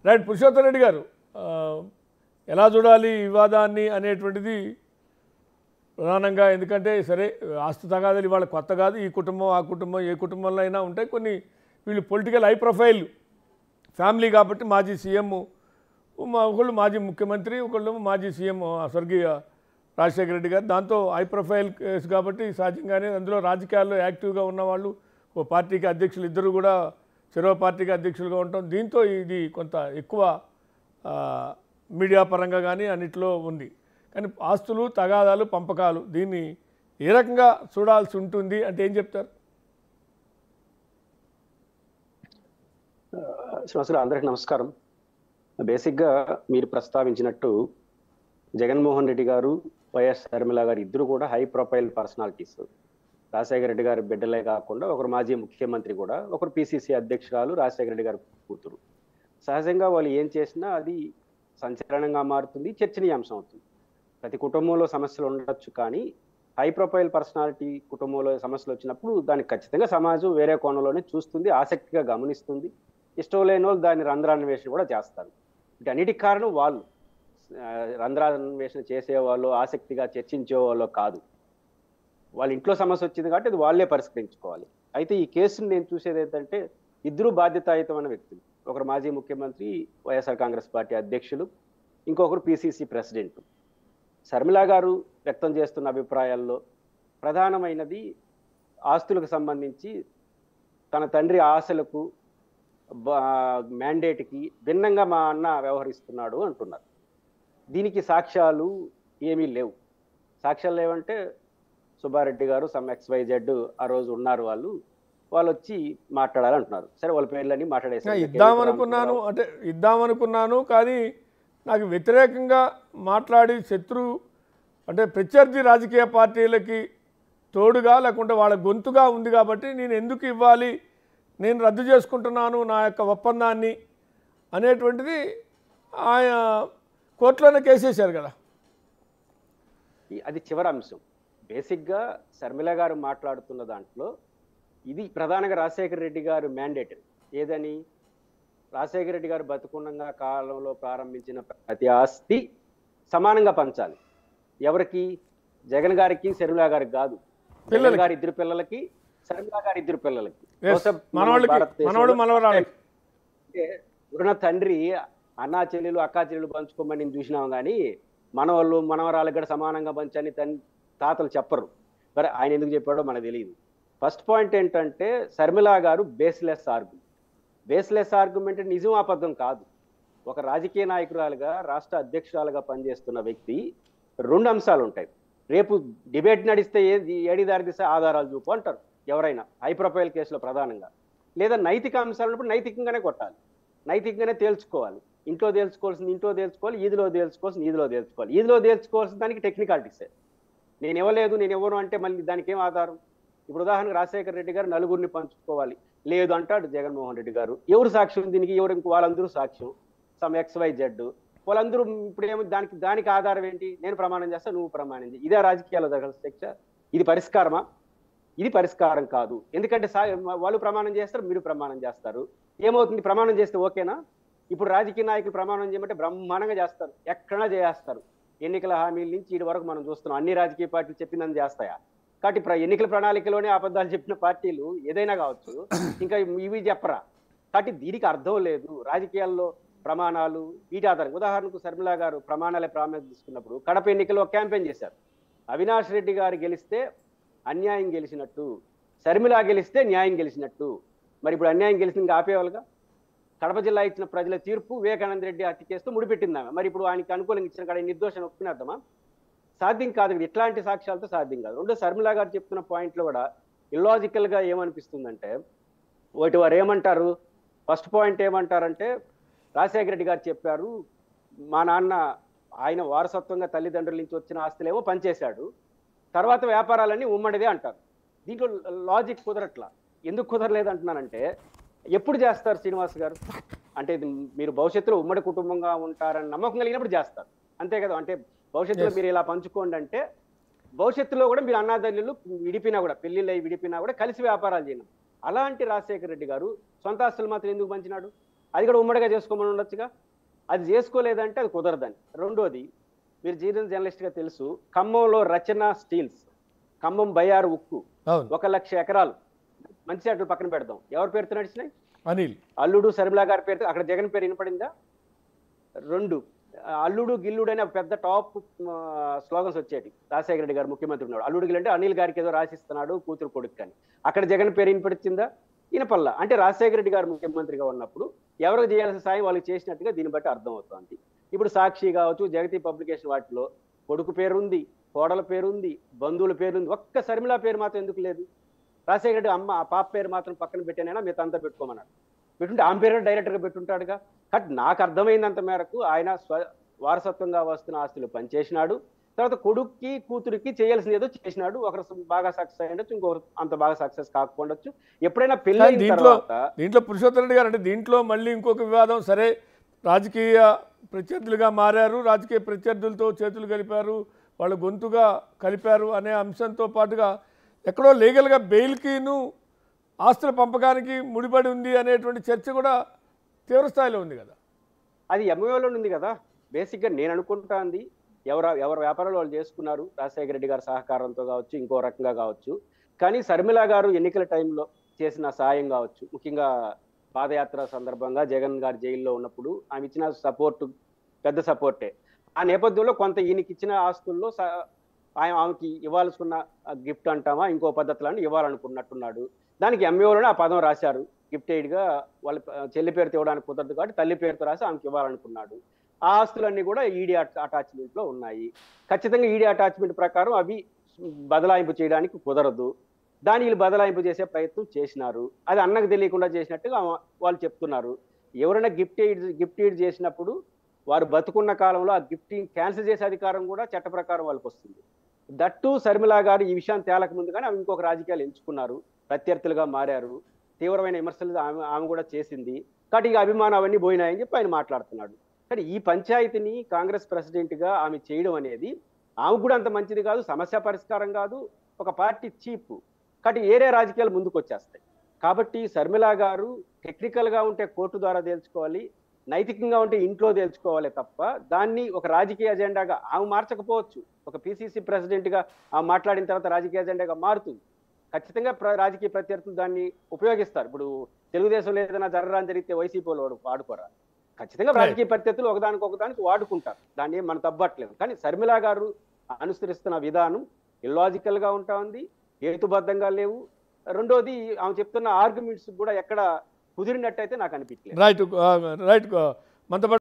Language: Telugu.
రైట్ పురుషోత్తమ్ రెడ్డి గారు ఆ, ఎలా చూడాలి ఈ వివాదాన్ని అనేటువంటిది ప్రధానంగా ఎందుకంటే సరే ఆస్తి తగాదాలు ఇవాళ కొత్త కాదు ఈ కుటుంబం ఆ కుటుంబం ఏ కుటుంబంలో అయినా ఉంటాయి కొన్ని వీళ్ళు పొలిటికల్ హై ప్రొఫైల్ ఫ్యామిలీ కాబట్టి మాజీ సీఎం మా ఒకళ్ళు మాజీ ముఖ్యమంత్రి ఒకళ్ళు మాజీ సీఎం స్వర్గీయ రాజశేఖర రెడ్డి గారు దాంతో హై ప్రొఫైల్ కేసు కాబట్టి సహజంగానే అందులో రాజకీయాల్లో యాక్టివ్గా ఉన్నవాళ్ళు ఓ పార్టీకి అధ్యక్షులు ఇద్దరు కూడా చెరో పార్టీకి అధ్యక్షులుగా ఉండటం దీంతో ఇది కొంత ఎక్కువ ఆ, మీడియా పరంగా కానీ అన్నిట్లో ఉంది కానీ ఆస్తులు తగాదాలు పంపకాలు దీన్ని ఏ రకంగా చూడాల్సి ఉంటుంది అంటే ఏం చెప్తారు శ్రీనివాసులు అందరికీ నమస్కారం బేసిక్గా మీరు ప్రస్తావించినట్టు జగన్మోహన్ రెడ్డి గారు వైఎస్ షర్మిల గారు ఇద్దరు కూడా high profile personalities Rajasekhara Reddy గారి బిడ్డలే కాకుండా ఒకరు మాజీ ముఖ్యమంత్రి కూడా ఒకరు పిసిసి అధ్యక్షురాలు రాజశేఖర రెడ్డి గారి కూతురు సహజంగా వాళ్ళు ఏం చేసినా అది సంచలనంగా మారుతుంది చర్చనీయాంశం అవుతుంది ప్రతి కుటుంబంలో సమస్యలు ఉండొచ్చు కానీ హై ప్రొఫైల్ పర్సనాలిటీ కుటుంబంలో సమస్యలు వచ్చినప్పుడు దాన్ని ఖచ్చితంగా సమాజం వేరే కోణంలోనే చూస్తుంది ఆసక్తిగా గమనిస్తుంది ఇష్టం లేని వాళ్ళు దాన్ని రంధ్రాన్వేషణ కూడా చేస్తారు వీటన్నిటికి కారణం వాళ్ళు ఆ, రంధ్రాన్వేషణ చేసేవాళ్ళు ఆసక్తిగా చర్చించే వాళ్ళు కాదు వాళ్ళ ఇంట్లో సమస్య వచ్చింది కాబట్టి అది వాళ్ళే పరిష్కరించుకోవాలి అయితే ఈ కేసుని నేను చూసేది ఏంటంటే ఇద్దరు బాధ్యతాయుతమైన వ్యక్తులు ఒకరు మాజీ ముఖ్యమంత్రి వైఎస్ఆర్ కాంగ్రెస్ పార్టీ అధ్యక్షులు ఇంకొకరు పిసిసి ప్రెసిడెంట్ శర్మిల గారు వ్యక్తం చేస్తున్న అభిప్రాయాల్లో ప్రధానమైనది ఆస్తులకు సంబంధించి తన తండ్రి ఆశలకు మ్యాండేట్కి భిన్నంగా మా అన్న వ్యవహరిస్తున్నాడు అంటున్నారు దీనికి సాక్ష్యాలు ఏమీ లేవు సాక్ష్యాలు లేవంటే సుబ్బారెడ్డి గారు సమ్ ఎక్స్వైజెడ్ ఆ రోజు ఉన్నారు వాళ్ళు వాళ్ళు వచ్చి మాట్లాడాలంటున్నారు సరే వాళ్ళ పేర్లన్నీ మాట్లాడేసారు ఇద్దామనుకున్నాను అంటే ఇద్దామనుకున్నాను కానీ నాకు వ్యతిరేకంగా మాట్లాడి శత్రు అంటే ప్రత్యర్థి రాజకీయ పార్టీలకి తోడుగా లేకుంటే వాళ్ళ గొంతుగా ఉంది కాబట్టి నేను ఎందుకు ఇవ్వాలి నేను రద్దు చేసుకుంటున్నాను నా యొక్క ఒప్పందాన్ని అనేటువంటిది ఆయన కోర్టులోనే కేసేశారు కదా ఈ- అది చివరి అంశం బేసిక్గా శర్మిల గారు మాట్లాడుతున్న దాంట్లో ఇది ప్రధానంగా రాజశేఖర రెడ్డి గారు మ్యాండేట్ ఏదని రాజశేఖర రెడ్డి గారు బతుకున్నంగా కాలంలో ప్రారంభించిన ప్రతి ఆస్తి సమానంగా పంచాలి ఎవరికి జగన్ గారికి శర్మిల గారికి కాదు జగన్ పిల్లలకి. గారి ఇద్దరు పిల్లలకి శర్మిల గారి ఇద్దరు పిల్లలకి Yes, బహుశా మన మనవాళ్ళకి భారతదేశంలో మనవాడు మనవరాళ్ళకి అంటే ఇప్పుడున్న తండ్రి అన్నా చెల్లెలు అక్కా చెల్లెలు పంచుకోమని నేను చూసినాం కానీ మనవాళ్ళు మనవరాళ్ళకి కూడా సమానంగా పంచని తన్ తాతలు చెప్పరు మరి ఆయన ఎందుకు చెప్పాడో మనకు తెలియదు ఫస్ట్ పాయింట్ ఏంటంటే శర్మిల గారు బేస్లెస్ ఆర్గ్యుమెంట్ బేస్లెస్ ఆర్గ్యుమెంట్ నిజం అబద్ధం కాదు ఒక రాజకీయ నాయకురాలుగా రాష్ట్ర అధ్యక్షురాలుగా పనిచేస్తున్న వ్యక్తి రెండు అంశాలు ఉంటాయి రేపు డిబేట్ నడిస్తే ఏది ఏడి దారి తీస్తే ఆధారాలు చూపు అంటారు ఎవరైనా హై ప్రొఫైల్ కేసులో ప్రధానంగా లేదా నైతిక అంశాలు ఉన్నప్పుడు నైతికంగానే కొట్టాలి నైతికంగానే తేల్చుకోవాలి ఇంట్లో తేల్చుకోవాల్సింది ఇంట్లో తేల్చుకోవాలి ఈదిలో తేల్చుకోవాల్సింది ఈదిలో తేల్చుకోవాలి ఈదిలో తేల్చుకోవాల్సిన దానికి టెక్నికాలిటీసే నేను ఇవ్వలేదు నేను ఇవ్వను అంటే మళ్ళీ దానికి ఏం ఆధారం ఇప్పుడు ఉదాహరణకు రాజశేఖర రెడ్డి గారు నలుగురిని పంచుకోవాలి లేదు అంటాడు జగన్మోహన్ రెడ్డి గారు ఎవరు సాక్ష్యం దీనికి ఎవరు ఇంకో వాళ్ళందరూ సాక్ష్యం సమ్ ఎక్స్ వై జెడ్ వాళ్ళందరూ ఇప్పుడు ఏమో దానికి దానికి ఆధారం ఏంటి నేను ప్రమాణం చేస్తా నువ్వు ప్రమాణం చేయి ఇదే రాజకీయాల్లో జరగాల్సిన శిక్ష ఇది పరిష్కారమా ఇది పరిష్కారం కాదు ఎందుకంటే సా- వాళ్ళు ప్రమాణం చేస్తారు మీరు ప్రమాణం చేస్తారు ఏమవుతుంది ప్రమాణం చేస్తే ఓకేనా ఇప్పుడు రాజకీయ నాయకులు ప్రమాణం చేయమంటే బ్రహ్మాండంగా చేస్తారు ఎక్కడైనా చేస్తారు ఎన్నికల హామీల నుంచి ఇటు వరకు మనం చూస్తున్నాం అన్ని రాజకీయ పార్టీలు చెప్పిందని చేస్తాయా కాబట్టి ప్ర- ఎన్నికల ప్రణాళికలోనే అబద్ధాలు చెప్పిన పార్టీలు ఏదైనా కావచ్చు ఇంకా ఇవి చెప్పరా కాబట్టి దీనికి అర్థం లేదు రాజకీయాల్లో ప్రమాణాలు వీటి ఆధారంగా ఉదాహరణకు శర్మిల గారు ప్రమాణాలే ప్రాముఖ్యత తీసుకున్నప్పుడు కడప ఎన్నికల్లో క్యాంపెయిన్ చేశారు అవినాష్ రెడ్డి గారు గెలిస్తే అన్యాయం గెలిచినట్టు శర్మిల గెలిస్తే న్యాయం గెలిచినట్టు మరి ఇప్పుడు అన్యాయం గెలిచింది ఇంకా ఆపేవాళ్ళుగా కడప జిల్లా ఇచ్చిన ప్రజల తీర్పు వివేకానంద రెడ్డి హత్య కేసుతో ముడిపెట్టింది ఆమె మరి ఇప్పుడు ఆయనకి అనుకూలంగా ఇచ్చిన కాడ నిర్దోషం ఒప్పుకునేద్దామా సాధ్యం కాదు ఇది ఇట్లాంటి సాక్ష్యాలతో సాధ్యం కాదు రెండో శర్మిల గారు చెప్తున్న పాయింట్లో కూడా ఇల్లాజికల్ గా ఏమనిపిస్తుందంటే ఒకటి వారు ఏమంటారు ఫస్ట్ పాయింట్ ఏమంటారంటే రాజశేఖర రెడ్డి గారు చెప్పారు మా నాన్న ఆయన వారసత్వంగా తల్లిదండ్రుల నుంచి వచ్చిన ఆస్తులేమో పనిచేశాడు తర్వాత వ్యాపారాలన్నీ ఉమ్మడిదే అంటారు దీంట్లో లాజిక్ కుదరట్లా ఎందుకు కుదరలేదు అంటున్నానంటే ఎప్పుడు చేస్తారు శ్రీనివాస్ గారు అంటే ఇది మీరు భవిష్యత్తులో ఉమ్మడి కుటుంబంగా ఉంటారని నమ్మకం కలిగినప్పుడు చేస్తారు అంతే కదా అంటే భవిష్యత్తులో Yes. మీరు ఇలా పంచుకోండి అంటే భవిష్యత్తులో కూడా మీరు అన్నాదల్లులు విడిపినా కూడా పెళ్లిళ్ళు అయి విడిపినా కూడా కలిసి వ్యాపారాలు చేయడం అలాంటి రాజశేఖర రెడ్డి గారు సొంత ఆస్తులు మాత్రం ఎందుకు పంచినాడు అది కూడా ఉమ్మడిగా చేసుకోమని ఉండొచ్చుగా అది చేసుకోలేదంటే అది కుదరదని రెండోది మీరు జీవన్ జర్నలిస్ట్గా తెలుసు ఖమ్మంలో రచన స్టీల్స్ ఖమ్మం బయ్యారు ఉక్కు అవును ఒక లక్ష ఎకరాలు మంచి అట్లు పక్కన పెడదాం ఎవరి పేరుతో నడిచినాయి అనిల్ అల్లుడు శర్మిలా గారి పేరుతో అక్కడ జగన్ పేరు వినపడిందా రెండు ఆ, అల్లుడు గిల్లుడు అనే ఒక పెద్ద టాప్ స్లోగన్స్ వచ్చేటి రాజశేఖర రెడ్డి గారు ముఖ్యమంత్రి ఉన్నాడు అల్లుడు గిల్లు అంటే అనిల్ గారికి ఏదో రాసిస్తున్నాడు కూతురు కొడుకు అని అక్కడ జగన్ పేరు వినపడిందా వినపల్లా అంటే రాజశేఖర రెడ్డి గారు ముఖ్యమంత్రిగా ఉన్నప్పుడు ఎవరికి చేయాల్సిన సాయం వాళ్ళకి చేసినట్టుగా దీన్ని బట్టి అర్థమవుతోంది ఇప్పుడు సాక్షి కావచ్చు జగతి పబ్లికేషన్ వాటిలో కొడుకు పేరు ఉంది కోడల పేరు ఉంది బంధువుల పేరు ఉంది ఒక్క శర్మిల పేరు మాత్రం ఎందుకు లేదు రాజశేఖర రెడ్డి అమ్మ ఆ పాప పేరు మాత్రం పక్కన పెట్టానైనా మిగతా అంతా పెట్టుకోమన్నాడు పెట్టుంటే ఆమె పేరు డైరెక్టర్గా పెట్టుంటాడుగా బట్ నాకు అర్థమైనంత మేరకు ఆయన స్వ వారసత్వంగా వస్తున్న ఆస్తులు పనిచేసినాడు తర్వాత కొడుక్కి కూతురికి చేయాల్సింది ఏదో చేసినాడు ఒకరు బాగా సక్సెస్ అయ్యి ఉండొచ్చు ఇంకొకరు అంత బాగా సక్సెస్ కాకపోవచ్చు ఎప్పుడైనా పెళ్లి కానీ అయిన దీంట్లో తర్వాత దీంట్లో పురుషోత్తమ రెడ్డి గారు అంటే దీంట్లో మళ్ళీ ఇంకొక వివాదం సరే రాజకీయ ప్రత్యర్థులుగా మారారు రాజకీయ ప్రత్యర్థులతో చేతులు కలిపారు వాళ్ళు గొంతుగా కలిపారు అనే అంశంతో పాటుగా ఎక్కడో లీగల్గా బెయిల్కిను ఆస్తుల పంపకానికి ముడిపడి ఉంది అనేటువంటి చర్చ కూడా తీవ్రస్థాయిలో ఉంది కదా అది ఎంఓలో ఉంది కదా బేసిక్గా నేను అనుకుంటాంది ఎవరు ఎవరు వ్యాపారాలు వాళ్ళు చేసుకున్నారు రాజశేఖర రెడ్డి గారి సహకారంతో కావచ్చు ఇంకో రకంగా కావచ్చు కానీ శర్మిల గారు ఎన్నికల టైంలో చేసిన సాయం కావచ్చు ముఖ్యంగా పాదయాత్ర సందర్భంగా జగన్ గారు జైల్లో ఉన్నప్పుడు ఆమె ఇచ్చిన సపోర్ట్ పెద్ద సపోర్టే ఆ నేపథ్యంలో కొంత ఈయనకి ఇచ్చిన ఆస్తుల్లో స- ఆయన ఆమెకి ఇవ్వాల్సిన గిఫ్ట్ అంటామా ఇంకో పద్ధతులను ఇవ్వాలనుకున్నట్టున్నాడు దానికి ఎంఏఓలోనే ఆ పదం రాశారు గిఫ్ట్ ఎయిడ్గా వాళ్ళ ప- చెల్లి పేరుతో ఇవ్వడానికి కుదరదు కాబట్టి తల్లి పేరుతో రాసి ఆమెకి ఇవ్వాలనుకున్నాడు ఆ ఆస్తులన్నీ కూడా ఈడీ అటాచ్మెంట్ లో ఉన్నాయి ఖచ్చితంగా ఈడీ అటాచ్మెంట్ ప్రకారం అవి బదలాయింపు చేయడానికి కుదరదు దాన్ని వీళ్ళు బదలాయింపు చేసే ప్రయత్నం చేసినారు అది అన్నకు తెలియకుండా చేసినట్టుగా ఆ- వాళ్ళు చెప్తున్నారు ఎవరైనా గిఫ్ట్ ఎయిడ్ గిఫ్ట్ ఎయిడ్ చేసినప్పుడు వారు బతుకున్న కాలంలో ఆ గిఫ్టింగ్ క్యాన్సిల్ చేసే అధికారం కూడా చట్ట ప్రకారం వాళ్ళకి వస్తుంది దట్టు శర్మిల గారు ఈ విషయాన్ని తేలక ముందుగానే ఆమె ఇంకొక రాజకీయాలు ఎంచుకున్నారు ప్రత్యర్థులుగా మారారు తీవ్రమైన విమర్శలు ఆమె ఆమె కూడా చేసింది కాబట్టి ఇక అభిమానం అవన్నీ పోయినాయని చెప్పి ఆయన మాట్లాడుతున్నాడు కానీ ఈ పంచాయతీని కాంగ్రెస్ ప్రెసిడెంట్ గా ఆమె చేయడం అనేది ఆమె కూడా అంత మంచిది కాదు సమస్య పరిష్కారం కాదు ఒక పార్టీ చీప్ కాబట్టి ఏరే రాజకీయాలు ముందుకు వచ్చేస్తాయి కాబట్టి శర్మిల గారు టెక్నికల్ గా ఉంటే కోర్టు ద్వారా తేల్చుకోవాలి నైతికంగా ఉంటే ఇంట్లో తేల్చుకోవాలి తప్ప దాన్ని ఒక రాజకీయ అజెండాగా ఆమె మార్చకపోవచ్చు ఒక పిసిసి ప్రెసిడెంట్ గా ఆమె మాట్లాడిన తర్వాత రాజకీయ అజెండాగా మారుతుంది ఖచ్చితంగా ప్ర- రాజకీయ ప్రత్యర్థులు దాన్ని ఉపయోగిస్తారు ఇప్పుడు తెలుగుదేశంలో ఏదైనా జరగరాని జరిగితే వైసీపీ వాళ్ళు వాడుకోరా ఖచ్చితంగా Right. రాజకీయ ప్రత్యర్థులు ఒకదానికి ఒకదానికి వాడుకుంటారు దాన్ని ఏం మనం తప్పట్లేదు కానీ శర్మిల గారు అనుసరిస్తున్న విధానం ఇల్లాజికల్ గా ఉంటా ఉంది హేతుబద్ధంగా లేవు రెండోది ఆమె చెప్తున్న ఆర్గ్యుమెంట్స్ కూడా ఎక్కడ కుదిరినట్టయితే నాకు అనిపించలేదు రైట్ రైట్ మనతో పాటు